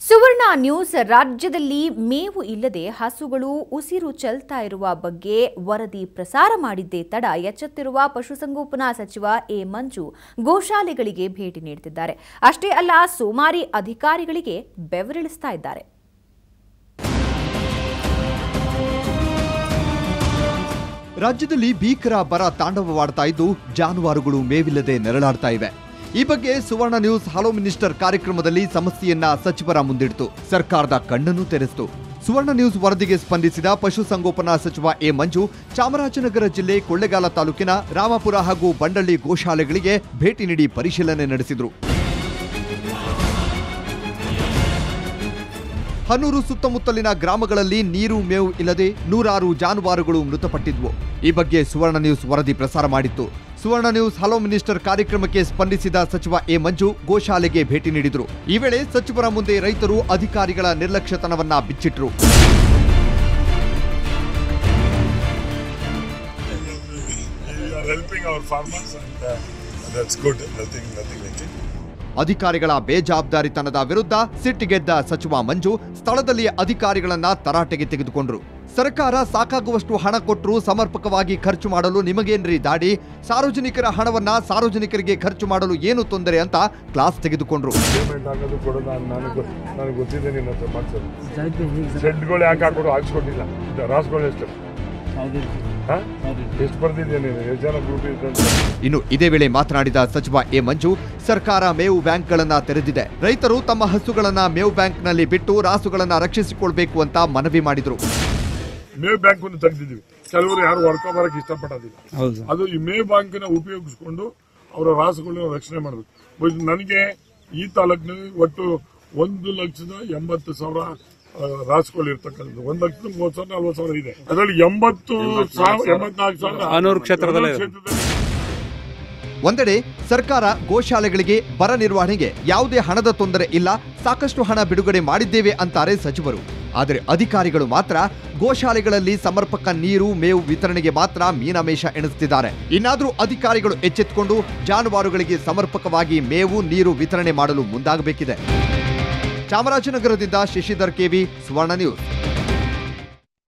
ಸುವರ್ಣ news ರಾಜ್ಯದಲ್ಲಿ ಮೇವು ಇಲ್ಲದೆ ಹಸುಗಳು ಉಸಿರು ಚೆಲ್ತಾ ಇರುವ ಬಗ್ಗೆ ವರದಿ ಪ್ರಸಾರ ಮಾಡಿದ್ದೇ ತಡ ಎಚ್ಚೆತ್ತಿರುವ ಪಶುಸಂಗೋಪನಾ ಸಚಿವ ಎ ಮಂಜು ಗೋಶಾಲೆಗಳಿಗೆ ಭೇಟಿ ನೀಡುತ್ತಿದ್ದಾರೆ ಅಷ್ಟೇ ಅಲ್ಲ ಸೋಮಾರಿ ಅಧಿಕಾರಿಗಳಿಗೆ ಬೆವರಿಳಿಸ್ತಾ ಇದ್ದಾರೆ ರಾಜ್ಯದಲ್ಲಿ ಭೀಕರ ಬರ ತಾಂಡವವಾಡ್ತಾ ಇದ್ದು ಜಾನುವಾರುಗಳು ಮೇವಿಲ್ಲದೆ ನೆರಳಾಡ್ತಾ ಇವೆ ಈ ಬಗ್ಗೆ ಸುವರ್ಣ ನ್ಯೂಸ್ ಹಲೋ ಮಿನಿಸ್ಟರ್ ಕಾರ್ಯಕ್ರಮದಲ್ಲಿ ಸಮಸ್ಯೆಯನ್ನ ಸಚಿವರ ಮುಂದಿಡ್ತು ಸರ್ಕಾರದ ಕಣ್ಣನ್ನು ತೆರೆಸಿತು ಸುವರ್ಣ ನ್ಯೂಸ್ ವರದಿಗೆ ಸ್ಪಂದಿಸಿದ ಪಶುಸಂಗೋಪನಾ ಸಚಿವ ಎ ಮಂಜು ಚಾಮರಾಜನಗರ ಜಿಲ್ಲೆ ಕೊಳ್ಳೆಗಾಲ ತಾಲೂಕಿನ ರಾಮಪುರ ಹಾಗೂ ಬಂಡಳ್ಳಿ ಗೋಶಾಲೆಗಳಿಗೆ ಭೇಟಿ ನೀಡಿ ಪರಿಶೀಲನೆ ನಡೆಸಿದರು ಹನೂರು ಸುತ್ತಮುತ್ತಲಿನ ಗ್ರಾಮಗಳಲ್ಲಿ ನೀರು ಮೇವು ಇಲ್ಲದೆ ನೂರಾರು ಜಾನುವಾರುಗಳು ಮೃತಪಟ್ಟಿದ್ವು ಈ ಬಗ್ಗೆ ಸುವರ್ಣ ನ್ಯೂಸ್ ವರದಿ ಪ್ರಸಾರ ಮಾಡಿತ್ತು ಸುವರ್ಣ ನ್ಯೂಸ್ ಹಲೋ ಮಿನಿಸ್ಟರ್ ಕಾರ್ಯಕ್ರಮಕ್ಕೆ ಸ್ಪಂದಿಸಿದ ಸಚಿವ ಎ ಮಂಜು ಗೋಶಾಲೆಗೆ ಭೇಟಿ ನೀಡಿದ್ರು ಈ ವೇಳೆ ಸಚಿವರ ಮುಂದೆ ರೈತರು ಅಧಿಕಾರಿಗಳ ನಿರ್ಲಕ್ಷ್ಯತನವನ್ನ ಬಿಚ್ಚಿಟ್ರು you are helping our farmers and uh, that's good. Nothing, nothing like it. ಅಧಿಕಾರಿಗಳ ಬೇಜವಾಬ್ದಾರಿತನದ ವಿರುದ್ಧ ಸಿಟ್ಟಿಗೆದ್ದ ಸಚಿವ ಮಂಜು ಸ್ಥಳದಲ್ಲಿ ಅಧಿಕಾರಿಗಳನ್ನ ತರಾಟೆಗೆ ತೆಗೆದುಕೊಂಡ್ರು ಸರ್ಕಾರ ಸಾಕಾಗುವಷ್ಟು ಹಣ ಕೊಟ್ಟರು ಸಮರ್ಪಕವಾಗಿ ಖರ್ಚು ಮಾಡಲು ನಿಮಗೇನ್ರಿ ದಾಡಿ ಸಾರ್ವಜನಿಕರ ಹಣವನ್ನ ಸಾರ್ವಜನಿಕರಿಗೆ ಖರ್ಚು ಮಾಡಲು ಏನು ತೊಂದರೆ ಅಂತ ಕ್ಲಾಸ್ ತೆಗೆದುಕೊಂಡ್ರು ಪೇಮೆಂಟ್ ಹಾಕೋದು ಕೊಡೋದು ನಾನು ನನಗೆ ಗೊ- ನನಗೆ ಗೊತ್ತಿದೆ ನಿನ್ನ ಹತ್ರ ಮಾಡ್ಸೋದು ಶೆಡ್ಗಳು ಯಾಕೆ ಹಾಕೋದು ಹಾಕ್ಸ್ಕೊಂಡಿಲ್ಲ ಇದು ರಾಸ್ಗಳು ಎಷ್ಟು ಹಾಂ ಎಷ್ಟು ಬರ್ದಿದ್ಯಾ ನೀನು ಎಷ್ಟು ಜನ ಗ್ರೂಪ್ ಇದ್ದಂತ ಇನ್ನು ಇದೇ ವೇಳೆ ಮಾತನಾಡಿದ ಸಚಿವ ಎ ಮಂಜು ಸರ್ಕಾರ ಮೇವು ಬ್ಯಾಂಕ್ಗಳನ್ನ ತೆರೆದಿದೆ ರೈತರು ತಮ್ಮ ಹಸುಗಳನ್ನ ಮೇವು ಬ್ಯಾಂಕ್ನಲ್ಲಿ ಬಿಟ್ಟು ರಾಸುಗಳನ್ನ ರಕ್ಷಿಸಿಕೊಳ್ಬೇಕು ಅಂತ ಮನವಿ ಮಾಡಿದ್ರು ಮೇವ್ ಬ್ಯಾಂಕ್ ಅನ್ನು ತೆಗೆದಿದ್ದೀವಿ ಕೆಲವರು ಯಾರು ಹೊಡ್ಕೊ ಬರಕ್ಕೆ ಇಷ್ಟಪಡೋದಿಲ್ಲ ಹೌದು ಅದು ಈ ಮೇವ್ ಬ್ಯಾಂಕ್ ನ ಉಪಯೋಗಿಸ್ಕೊಂಡು ಅವರ ರಾಸುಗಳನ್ನ ರಕ್ಷಣೆ ಮಾಡಬೇಕು ಬಟ್ ನನಗೆ ಈ ತಾಲೂಕಿನಲ್ಲಿ ಒಟ್ಟು ಒಂದು ಲಕ್ಷದ ಎಂಬತ್ತು ಸಾವಿರ ಆ, ರಾಸುಗಳು ಇರ್ತಕ್ಕಂಥದ್ದು ಒಂದು ಲಕ್ಷದ ಮೂವತ್ತು ಸಾವಿರ ನಲ್ವತ್ತು ಸಾವಿರ ಇದೆ ಅದರಲ್ಲಿ ಎಂಬತ್ತು ಸಾವಿರ ಎಂಬತ್ನಾಲ್ಕು ಸಾವಿರ ಆನೂರು ಕ್ಷೇತ್ರದಲ್ಲೇ ಇದೆ. ಕ್ಷೇತ್ರದಲ್ಲಿ ಒಂದೆಡೆ ಸರ್ಕಾರ ಗೋಶಾಲೆಗಳಿಗೆ ಬರ ನಿರ್ವಹಣೆಗೆ ಯಾವುದೇ ಹಣದ ತೊಂದರೆ ಇಲ್ಲ ಸಾಕಷ್ಟು ಹಣ ಬಿಡುಗಡೆ ಮಾಡಿದ್ದೇವೆ ಅಂತಾರೆ ಸಚಿವರು ಆದರೆ ಅಧಿಕಾರಿಗಳು ಮಾತ್ರ ಗೋಶಾಲೆಗಳಲ್ಲಿ ಸಮರ್ಪಕ ನೀರು ಮೇವು ವಿತರಣೆಗೆ ಮಾತ್ರ ಮೀನಾಮೇಷ ಎಣಿಸುತ್ತಿದ್ದಾರೆ ಇನ್ನಾದರೂ ಅಧಿಕಾರಿಗಳು ಎಚ್ಚೆತ್ತುಕೊಂಡು ಜಾನುವಾರುಗಳಿಗೆ ಸಮರ್ಪಕವಾಗಿ ಮೇವು ನೀರು ವಿತರಣೆ ಮಾಡಲು ಮುಂದಾಗಬೇಕಿದೆ ಚಾಮರಾಜನಗರದಿಂದ ಶಶಿಧರ್ ಕೆವಿ ಸುವರ್ಣ ನ್ಯೂಸ್